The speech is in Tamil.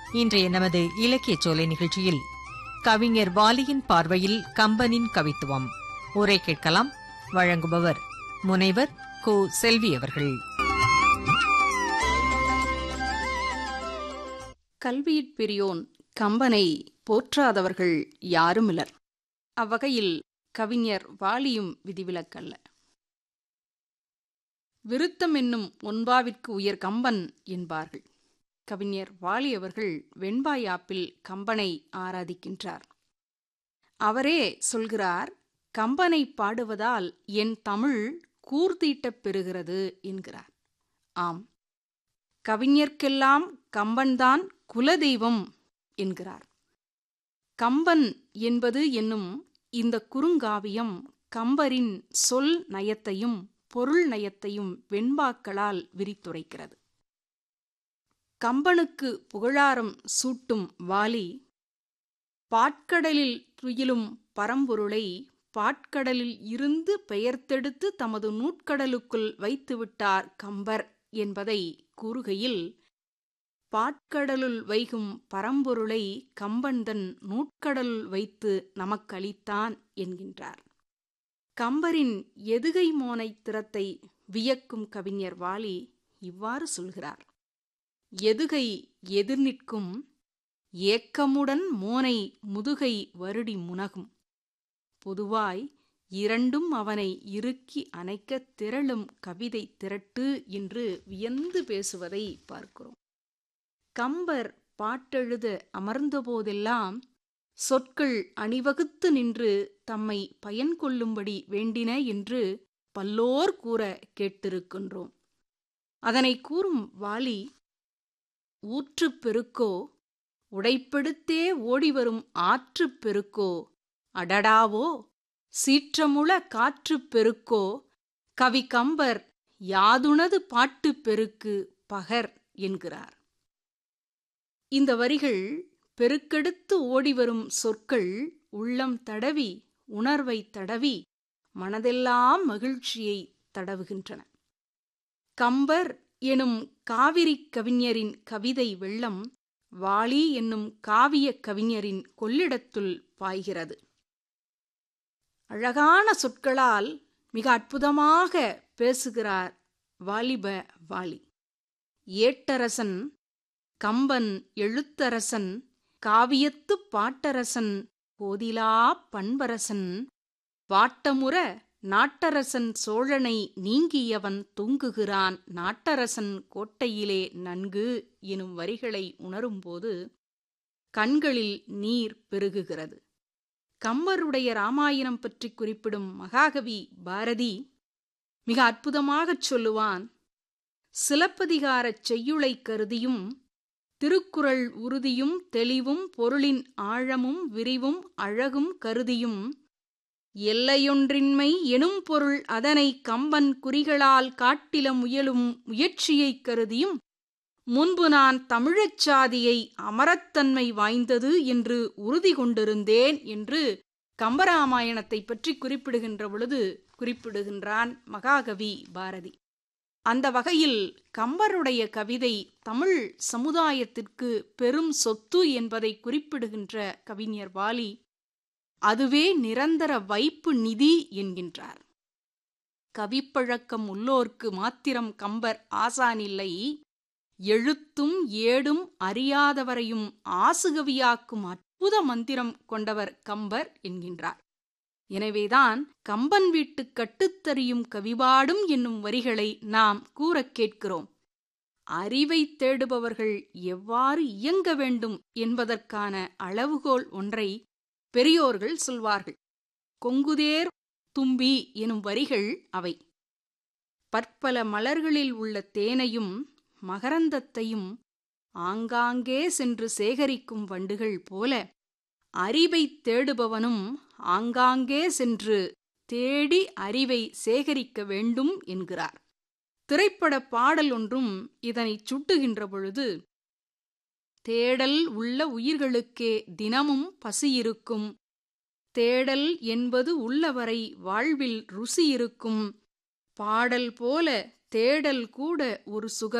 இன்றைய நமது இலக்கிய சோலை நிகழ்ச்சியில் கவிஞர் வாலியின் பார்வையில் கம்பனின் கவித்துவம் உரை கேட்கலாம் வழங்குபவர் முனைவர் கு செல்வி அவர்கள் கல்வியிற் பெரியோன் கம்பனை போற்றாதவர்கள் யாருமிலர் அவ்வகையில் கவிஞர் வாலியும் விதிவிலக்கல்ல விருத்தம் என்னும் ஒன்பாவிற்கு உயர் கம்பன் என்பார்கள் கவிஞர் வாலி அவர்கள் வெண்பாயாப்பில் கம்பனை ஆராதிக்கின்றார் அவரே சொல்கிறார் கம்பனை பாடுவதால் என் தமிழ் கூர்தீட்டப் பெறுகிறது என்கிறார் ஆம் கவிஞர்க்கெல்லாம் கம்பன்தான் குலதெய்வம் என்கிறார் கம்பன் என்பது என்னும் இந்த குறுங்காவியம் கம்பரின் சொல் நயத்தையும் பொருள் நயத்தையும் வெண்பாக்களால் விரித்துரைக்கிறது கம்பனுக்கு புகழாரம் சூட்டும் வாலி பாட்கடலில் துயிலும் பரம்பொருளை பாட்கடலில் இருந்து பெயர்த்தெடுத்து தமது நூற்கடலுக்குள் வைத்துவிட்டார் கம்பர் என்பதை கூறுகையில் பாட்கடலுள் வைகும் பரம்பொருளை கம்பன்தன் நூற்கடலுள் வைத்து நமக்களித்தான் என்கின்றார் கம்பரின் எதுகை மோனை திறத்தை வியக்கும் கவிஞர் வாலி இவ்வாறு சொல்கிறார் எதுகை எதிர் நிற்கும் ஏக்கமுடன் மோனை முதுகை வருடி முனகும் பொதுவாய் இரண்டும் அவனை இறுக்கி அணைக்க திரளும் கவிதை திரட்டு என்று வியந்து பேசுவதை பார்க்கிறோம் கம்பர் பாட்டெழுத அமர்ந்தபோதெல்லாம் சொற்கள் அணிவகுத்து நின்று தம்மை பயன் கொள்ளும்படி வேண்டின என்று பல்லோர் கூற கேட்டிருக்கின்றோம் அதனை கூறும் வாலி ஊற்றுப் பெருக்கோ உடைப்பெடுத்தே ஓடிவரும் ஆற்றுப் பெருக்கோ அடடாவோ சீற்றமுள காற்றுப் பெருக்கோ கவி கம்பர் யாதுனது பாட்டுப் பெருக்கு பகர் என்கிறார் இந்த வரிகள் பெருக்கெடுத்து ஓடிவரும் சொற்கள் உள்ளம் தடவி உணர்வை தடவி மனதெல்லாம் மகிழ்ச்சியை தடவுகின்றன கம்பர் எனும் காவிரி கவிஞரின் கவிதை வெள்ளம் வாலி என்னும் காவிய கவிஞரின் கொள்ளிடத்துள் பாய்கிறது அழகான சொற்களால் மிக அற்புதமாக பேசுகிறார் வாலிப வாலி ஏட்டரசன் கம்பன் எழுத்தரசன் காவியத்துப் பாட்டரசன் போதிலா பண்பரசன் வாட்டமுற நாட்டரசன் சோழனை நீங்கியவன் தூங்குகிறான் நாட்டரசன் கோட்டையிலே நன்கு எனும் வரிகளை உணரும்போது கண்களில் நீர் பெருகுகிறது கம்பருடைய ராமாயணம் பற்றி குறிப்பிடும் மகாகவி பாரதி மிக அற்புதமாகச் சொல்லுவான் சிலப்பதிகாரச் செய்யுளை கருதியும் திருக்குறள் உறுதியும் தெளிவும் பொருளின் ஆழமும் விரிவும் அழகும் கருதியும் எல்லையொன்றின்மை எனும் பொருள் அதனை கம்பன் குறிகளால் காட்டில முயலும் முயற்சியைக் கருதியும் முன்பு நான் தமிழச் சாதியை அமரத்தன்மை வாய்ந்தது என்று உறுதி கொண்டிருந்தேன் என்று கம்பராமாயணத்தை பற்றி குறிப்பிடுகின்ற பொழுது குறிப்பிடுகின்றான் மகாகவி பாரதி அந்த வகையில் கம்பருடைய கவிதை தமிழ் சமுதாயத்திற்கு பெரும் சொத்து என்பதை குறிப்பிடுகின்ற கவிஞர் வாலி அதுவே நிரந்தர வைப்பு நிதி என்கின்றார் கவிப்பழக்கம் உள்ளோர்க்கு மாத்திரம் கம்பர் ஆசானில்லை எழுத்தும் ஏடும் அறியாதவரையும் ஆசுகவியாக்கும் அற்புத மந்திரம் கொண்டவர் கம்பர் என்கின்றார் எனவேதான் கம்பன் வீட்டு கட்டுத்தறியும் கவிபாடும் என்னும் வரிகளை நாம் கூறக் கேட்கிறோம் அறிவை தேடுபவர்கள் எவ்வாறு இயங்க வேண்டும் என்பதற்கான அளவுகோல் ஒன்றை பெரியோர்கள் சொல்வார்கள் கொங்குதேர் தும்பி எனும் வரிகள் அவை பற்பல மலர்களில் உள்ள தேனையும் மகரந்தத்தையும் ஆங்காங்கே சென்று சேகரிக்கும் வண்டுகள் போல அறிவை தேடுபவனும் ஆங்காங்கே சென்று தேடி அறிவை சேகரிக்க வேண்டும் என்கிறார் திரைப்பட பாடல் ஒன்றும் இதனை சுட்டுகின்ற பொழுது தேடல் உள்ள உயிர்களுக்கே தினமும் பசியிருக்கும் தேடல் என்பது உள்ளவரை வாழ்வில் ருசி இருக்கும் பாடல் போல தேடல் கூட ஒரு சுக